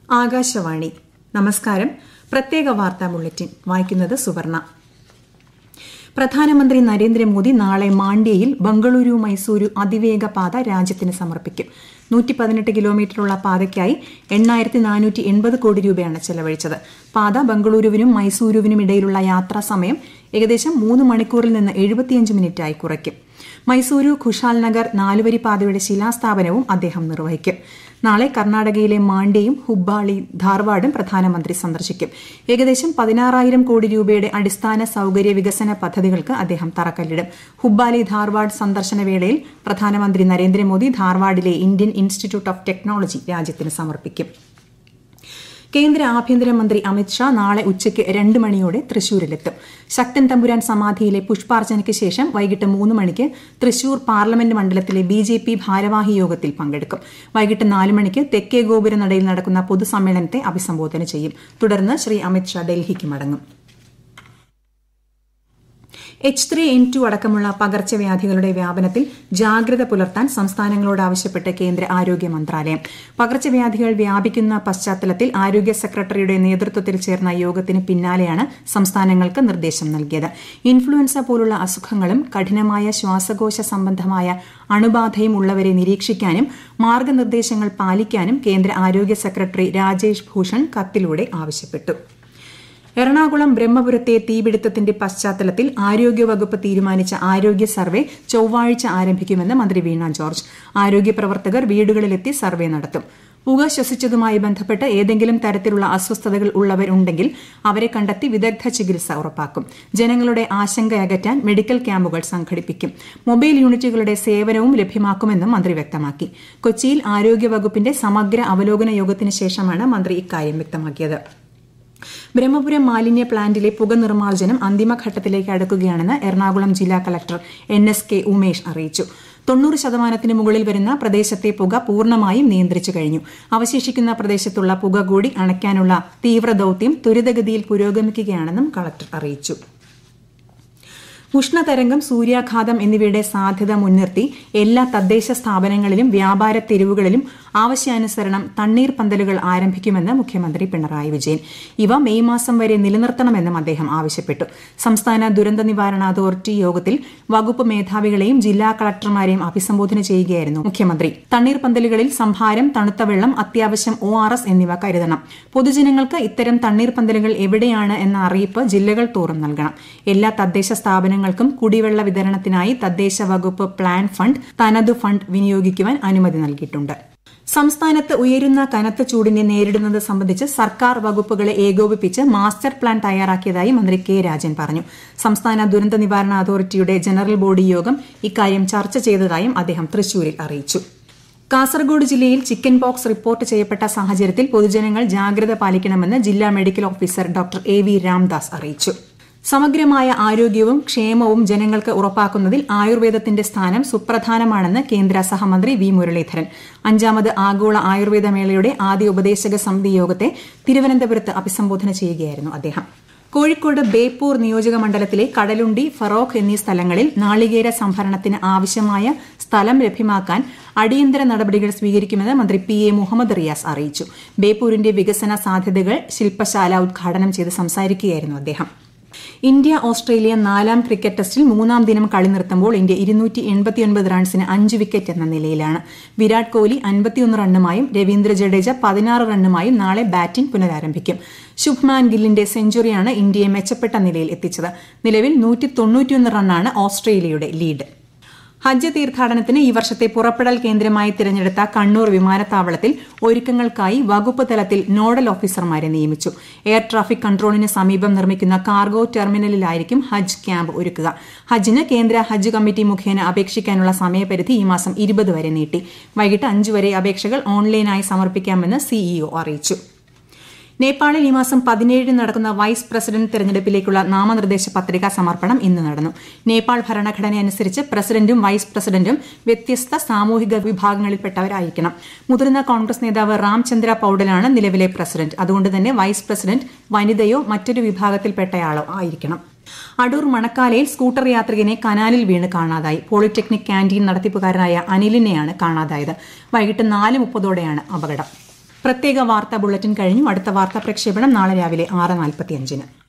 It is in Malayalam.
ആകാശവാണി നമസ്കാരം പ്രത്യേക വാർത്താ ബുള്ളറ്റിൻ വായിക്കുന്നത് സുവർണ പ്രധാനമന്ത്രി നരേന്ദ്രമോദി നാളെ മാണ്ഡ്യയിൽ ബംഗളൂരു മൈസൂരു അതിവേഗ പാത രാജ്യത്തിന് സമർപ്പിക്കും നൂറ്റി പതിനെട്ട് കിലോമീറ്ററുള്ള പാതയ്ക്കായി എണ്ണായിരത്തി നാനൂറ്റി എൺപത് കോടി രൂപയാണ് ചെലവഴിച്ചത് പാത ബംഗളൂരുവിനും മൈസൂരുവിനും ഇടയിലുള്ള യാത്രാ സമയം ഏകദേശം മൂന്ന് മണിക്കൂറിൽ നിന്ന് എഴുപത്തിയഞ്ച് മിനിറ്റായി കുറയ്ക്കും മൈസൂരു ഖുഷാൽ നഗർ നാലുവരി പാതയുടെ ശിലാസ്ഥാപനവും അദ്ദേഹം നിർവഹിക്കും നാളെ കർണാടകയിലെ മാണ്ഡ്യയും ഹുബ്ബാളി ധാർവാഡും പ്രധാനമന്ത്രി സന്ദർശിക്കും ഏകദേശം പതിനാറായിരം കോടി രൂപയുടെ അടിസ്ഥാന സൌകര്യ വികസന പദ്ധതികൾക്ക് അദ്ദേഹം തറക്കല്ലിടും ഹുബ്ബാലി ധാർവാഡ് സന്ദർശന വേളയിൽ പ്രധാനമന്ത്രി Narendra Modi ധാർവാഡിലെ Indian institute of technology രാജ്യത്തിന് സമർപ്പിക്കും കേന്ദ്ര ആഭ്യന്തരമന്ത്രി അമിത്ഷാ നാളെ ഉച്ചയ്ക്ക് രണ്ട് മണിയോടെ തൃശൂരിലെത്തും ശക്തൻ തമ്പുരാൻ സമാധിയിലെ പുഷ്പാർച്ചനയ്ക്ക് ശേഷം വൈകിട്ട് മൂന്ന് മണിക്ക് തൃശൂർ പാർലമെന്റ് മണ്ഡലത്തിലെ ബി ജെ പി ഭാരവാഹി യോഗത്തിൽ പങ്കെടുക്കും വൈകിട്ട് നാല് മണിക്ക് തെക്കേ ഗോപുര നടയിൽ നടക്കുന്ന പൊതുസമ്മേളനത്തെ അഭിസംബോധന ചെയ്യും തുടർന്ന് ശ്രീ അമിത്ഷാ ഡൽഹിക്ക് മടങ്ങും എച്ച് ത്രീ എൻ ടു അടക്കമുള്ള പകർച്ചവ്യാധികളുടെ വ്യാപനത്തിൽ ജാഗ്രത പുലർത്താൻ സംസ്ഥാനങ്ങളോട് ആവശ്യപ്പെട്ട് കേന്ദ്ര ആരോഗ്യ മന്ത്രാലയം പകർച്ചവ്യാധികൾ വ്യാപിക്കുന്ന പശ്ചാത്തലത്തിൽ ആരോഗ്യ സെക്രട്ടറിയുടെ നേതൃത്വത്തിൽ ചേർന്ന യോഗത്തിന് പിന്നാലെയാണ് സംസ്ഥാനങ്ങൾക്ക് നിർദ്ദേശം നൽകിയത് ഇൻഫ്ലുവൻസ പോലുള്ള അസുഖങ്ങളും കഠിനമായ ശ്വാസകോശ സംബന്ധമായ അണുബാധയും ഉള്ളവരെ നിരീക്ഷിക്കാനും മാർഗനിർദ്ദേശങ്ങൾ പാലിക്കാനും കേന്ദ്ര ആരോഗ്യ സെക്രട്ടറി രാജേഷ് ഭൂഷൺ കത്തിലൂടെ ആവശ്യപ്പെട്ടു എറണാകുളം ബ്രഹ്മപുരത്തെ തീപിടുത്തത്തിന്റെ പശ്ചാത്തലത്തിൽ ആരോഗ്യവകുപ്പ് തീരുമാനിച്ച ആരോഗ്യ സർവേ ചൊവ്വാഴ്ച ആരംഭിക്കുമെന്ന് മന്ത്രി വീണ ജോർജ് ആരോഗ്യ പ്രവർത്തകർ വീടുകളിലെത്തി സർവേ നടത്തും പുക ശ്വസിച്ചതുമായി ബന്ധപ്പെട്ട് ഏതെങ്കിലും തരത്തിലുള്ള അസ്വസ്ഥതകൾ ഉള്ളവരുണ്ടെങ്കിൽ അവരെ കണ്ടെത്തി വിദഗ്ധ ചികിത്സ ഉറപ്പാക്കും ജനങ്ങളുടെ ആശങ്ക അകറ്റാൻ മെഡിക്കൽ ക്യാമ്പുകൾ സംഘടിപ്പിക്കും മൊബൈൽ യൂണിറ്റുകളുടെ സേവനവും ലഭ്യമാക്കുമെന്നും മന്ത്രി വ്യക്തമാക്കി കൊച്ചിയിൽ ആരോഗ്യവകുപ്പിന്റെ സമഗ്ര അവലോകന യോഗത്തിന് ശേഷമാണ് മന്ത്രി ഇക്കാര്യം വ്യക്തമാക്കിയത് ബ്രഹ്മപുരം മാലിന്യ പ്ലാന്റിലെ പുക നിർമ്മാർജ്ജനം അന്തിമഘട്ടത്തിലേക്ക് അടുക്കുകയാണെന്ന് എറണാകുളം ജില്ലാ collector N S K Umesh അറിയിച്ചു തൊണ്ണൂറ് ശതമാനത്തിന് മുകളിൽ വരുന്ന പ്രദേശത്തെ പുക പൂർണ്ണമായും നിയന്ത്രിച്ചു കഴിഞ്ഞു അവശേഷിക്കുന്ന പ്രദേശത്തുള്ള പുക കൂടി അണയ്ക്കാനുള്ള തീവ്രദൌത്യം ത്വരിതഗതിയിൽ പുരോഗമിക്കുകയാണെന്നും കളക്ടർ അറിയിച്ചു ഉഷ്ണതരംഗം സൂര്യാഘാതം എന്നിവയുടെ സാധ്യത മുൻനിർത്തി എല്ലാ തദ്ദേശ സ്ഥാപനങ്ങളിലും വ്യാപാര തെരുവുകളിലും ആവശ്യാനുസരണം തണ്ണീർ പന്തലുകൾ ആരംഭിക്കുമെന്ന് മുഖ്യമന്ത്രി പിണറായി വിജയൻ ഇവ മെയ് മാസം വരെ നിലനിർത്തണമെന്നും അദ്ദേഹം ആവശ്യപ്പെട്ടു സംസ്ഥാന ദുരന്ത നിവാരണ അതോറിറ്റി യോഗത്തിൽ വകുപ്പ് മേധാവികളെയും ജില്ലാ കളക്ടർമാരെയും അഭിസംബോധന ചെയ്യുകയായിരുന്നു മുഖ്യമന്ത്രി തണ്ണീർ പന്തലുകളിൽ സംഭാരം തണുത്ത വെള്ളം അത്യാവശ്യം ഒ ആർ എസ് എന്നിവ കരുതണം പൊതുജനങ്ങൾക്ക് ഇത്തരം തണ്ണീർ പന്തലുകൾ എവിടെയാണ് എന്ന അറിയിപ്പ് ജില്ലകൾ തോറും നൽകണം എല്ലാ തദ്ദേശ സ്ഥാപനങ്ങൾക്കും കുടിവെള്ള വിതരണത്തിനായി തദ്ദേശ വകുപ്പ് പ്ലാൻ ഫണ്ട് തനതു ഫണ്ട് വിനിയോഗിക്കുവാൻ അനുമതി നൽകിയിട്ടുണ്ട് സംസ്ഥാനത്ത് ഉയരുന്ന കനത്ത ചൂടിനെ നേരിടുന്നത് സംബന്ധിച്ച് സർക്കാർ വകുപ്പുകളെ ഏകോപിപ്പിച്ച് മാസ്റ്റർ പ്ലാൻ തയ്യാറാക്കിയതായി മന്ത്രി കെ രാജൻ പറഞ്ഞു സംസ്ഥാന ദുരന്ത നിവാരണ അതോറിറ്റിയുടെ ജനറൽ ബോഡി യോഗം ഇക്കാര്യം ചർച്ച ചെയ്തതായും അദ്ദേഹം തൃശൂരിൽ അറിയിച്ചു കാസർഗോഡ് ജില്ലയിൽ ചിക്കൻ പോക്സ് റിപ്പോർട്ട് ചെയ്യപ്പെട്ട സാഹചര്യത്തിൽ പൊതുജനങ്ങൾ ജാഗ്രത പാലിക്കണമെന്ന് ജില്ലാ medical officer doctor A V Ramdas അറിയിച്ചു സമഗ്രമായ ആരോഗ്യവും ക്ഷേമവും ജനങ്ങൾക്ക് ഉറപ്പാക്കുന്നതിൽ ആയുർവേദത്തിന്റെ സ്ഥാനം സുപ്രധാനമാണെന്ന് കേന്ദ്ര സഹമന്ത്രി വി മുരളീധരൻ അഞ്ചാമത് ആഗോള ആയുർവേദ മേളയുടെ ആദ്യ ഉപദേശക സമിതി യോഗത്തെ തിരുവനന്തപുരത്ത് അഭിസംബോധന ചെയ്യുകയായിരുന്നു അദ്ദേഹം കോഴിക്കോട് ബേപ്പൂർ നിയോജക മണ്ഡലത്തിലെ കടലുണ്ടി ഫറോക്ക് എന്നീ സ്ഥലങ്ങളിൽ നാളികേര സംഭരണത്തിന് ആവശ്യമായ സ്ഥലം ലഭ്യമാക്കാൻ അടിയന്തര നടപടികൾ സ്വീകരിക്കുമെന്ന് മന്ത്രി പി എ മുഹമ്മദ് റിയാസ് അറിയിച്ചു ബേപ്പൂരിന്റെ വികസന സാധ്യതകൾ ശില്പശാല ഉദ്ഘാടനം ചെയ്ത് സംസാരിക്കുകയായിരുന്നു അദ്ദേഹം ഇന്ത്യ ഓസ്ട്രേലിയ നാലാം ക്രിക്കറ്റ് ടെസ്റ്റിൽ മൂന്നാം ദിനം കളി നിർത്തുമ്പോൾ ഇന്ത്യ ഇരുന്നൂറ്റി എൺപത്തിയൊൻപത് റൺസിന് അഞ്ച് വിക്കറ്റ് എന്ന നിലയിലാണ് വിരാട് കോഹ്ലി അൻപത്തിയൊന്ന് റണ്ണുമായും രവീന്ദ്ര ജഡേജ പതിനാറ് റണ്ണുമായും നാളെ ബാറ്റിംഗ് പുനരാരംഭിക്കും ശുഭ്മാൻ ഗില്ലിന്റെ സെഞ്ചുറിയാണ് ഇന്ത്യയെ മെച്ചപ്പെട്ട നിലയിൽ എത്തിച്ചത് നിലവിൽ നൂറ്റി തൊണ്ണൂറ്റിയൊന്ന് റണ്ണാണ് ഓസ്ട്രേലിയയുടെ ലീഡ് ഹജ്ജ് തീർത്ഥാടനത്തിന് ഈ വർഷത്തെ പുറപ്പെടൽ കേന്ദ്രമായി തിരഞ്ഞെടുത്ത കണ്ണൂർ വിമാനത്താവളത്തിൽ ഒരുക്കങ്ങൾക്കായി വകുപ്പ് തലത്തിൽ നോഡൽ ഓഫീസർമാരെ നിയമിച്ചു എയർ ട്രാഫിക് കൺട്രോളിന് സമീപം നിർമ്മിക്കുന്ന കാർഗോ ടെർമിനലിലായിരിക്കും ഹജ്ജ് ക്യാമ്പ് ഒരുക്കുക ഹജ്ജിന് കേന്ദ്ര ഹജ്ജ് കമ്മിറ്റി മുഖേന അപേക്ഷിക്കാനുള്ള സമയപരിധി ഈ മാസം ഇരുപത് വരെ നീട്ടി വൈകിട്ട് അഞ്ച് വരെ അപേക്ഷകൾ ഓൺലൈനായി സമർപ്പിക്കാമെന്ന് സിഇഒ അറിയിച്ചു നേപ്പാളിൽ ഈ മാസം പതിനേഴിന് നടക്കുന്ന വൈസ് പ്രസിഡന്റ് തെരഞ്ഞെടുപ്പിലേക്കുള്ള നാമനിർദ്ദേശ പത്രികാ സമർപ്പണം ഇന്ന് നടന്നു നേപ്പാൾ ഭരണഘടന അനുസരിച്ച് പ്രസിഡന്റും വൈസ് പ്രസിഡന്റും വ്യത്യസ്ത സാമൂഹിക വിഭാഗങ്ങളിൽപ്പെട്ടവരായിരിക്കണം മുതിർന്ന കോൺഗ്രസ് നേതാവ് റാംചന്ദ്ര പൌഡലാണ് നിലവിലെ പ്രസിഡന്റ് അതുകൊണ്ട് തന്നെ വൈസ് പ്രസിഡന്റ് വനിതയോ മറ്റൊരു വിഭാഗത്തിൽപ്പെട്ടയാളോ ആയിരിക്കണം അടൂർ മണക്കാലയിൽ സ്കൂട്ടർ യാത്രികനെ കനാലിൽ വീണ് കാണാതായി പോളിടെക്നിക് ക്യാന്റീൻ നടത്തിപ്പുകാരനായ അനിലിനെയാണ് കാണാതായത് വൈകിട്ട് നാല് മുപ്പതോടെയാണ് അപകടം പ്രത്യേക വാർത്താ ബുള്ളറ്റിൻ കഴിഞ്ഞു അടുത്ത വാർത്താ പ്രക്ഷേപണം നാളെ രാവിലെ ആറ് നാൽപ്പത്തിയഞ്ചിന്